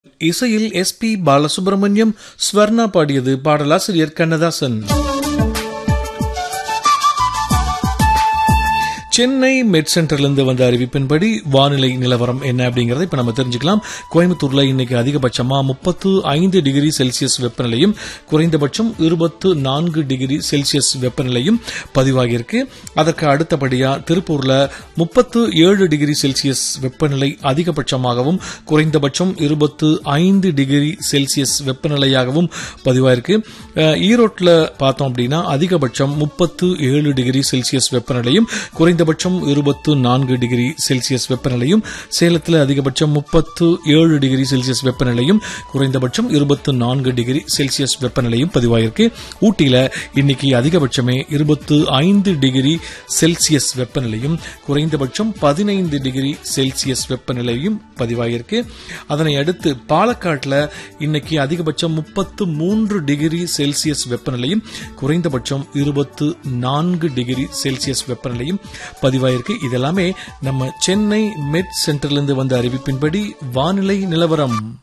இசையில் S B Balasubramaniam Swarna பாடியது பாடலாசிரியர் கண்ணதாசன் சென்னை மெட் சென்டர்லேருந்து வந்த அறிவிப்பின்படி வானிலை நிலவரம் என்ன அப்படிங்கறத இப்ப நம்ம தெரிஞ்சுக்கலாம் கோயம்புத்தூர்ல இன்னைக்கு அதிகபட்சமா முப்பத்து ஐந்து டிகிரி செல்சியஸ் வெப்பநிலையும் குறைந்தபட்சம் இருபத்து நான்கு டிகிரி செல்சியஸ் வெப்பநிலையும் பதிவாகியிருக்கு அதற்கு அடுத்தபடியா திருப்பூர்ல முப்பத்து ஏழு டிகிரி செல்சியஸ் வெப்பநிலை அதிகபட்சமாகவும் குறைந்தபட்சம் இருபத்து ஐந்து டிகிரி செல்சியஸ் வெப்பநிலையாகவும் பதிவாயிருக்கு அஹ், ஈரோட்ல பார்த்தோம் அப்படின்னா அதிகபட்சம் முப்பத்து ஏழு டிகிரி செல்சியஸ் வெப்பநிலையும் குறைந்தபட்சம் இருபத்து நான்கு டிகிரி செல்சியஸ் வெப்பநிலையும் சேலத்தில் அதிகபட்சம் முப்பத்து ஏழு டிகிரி செல்சியஸ் வெப்பநிலையும் குறைந்தபட்சம் இருபத்து நான்கு டிகிரி செல்சியஸ் வெப்பநிலையும் பதிவாயிருக்கு ஊட்டியில இன்னைக்கு அதிகபட்சமே இருபத்து ஐந்து டிகிரி செல்சியஸ் வெப்பநிலையும் குறைந்தபட்சம் பதினைந்து டிகிரி செல்சியஸ் வெப்பநிலையும் பதிவாகியிருக்கு அதனை அடுத்து பாலக்காட்டில் இன்னைக்கு அதிகபட்சம் முப்பத்து மூன்று டிகிரி செல்சியஸ் வெப்பநிலையும் குறைந்தபட்சம் இருபத்து நான்கு டிகிரி செல்சியஸ் வெப்பநிலையும் பதிவாயிருக்கு இதெல்லாமே நம்ம சென்னை மெட் சென்டர்லேருந்து வந்த அறிவிப்பின்படி வானிலை நிலவரம்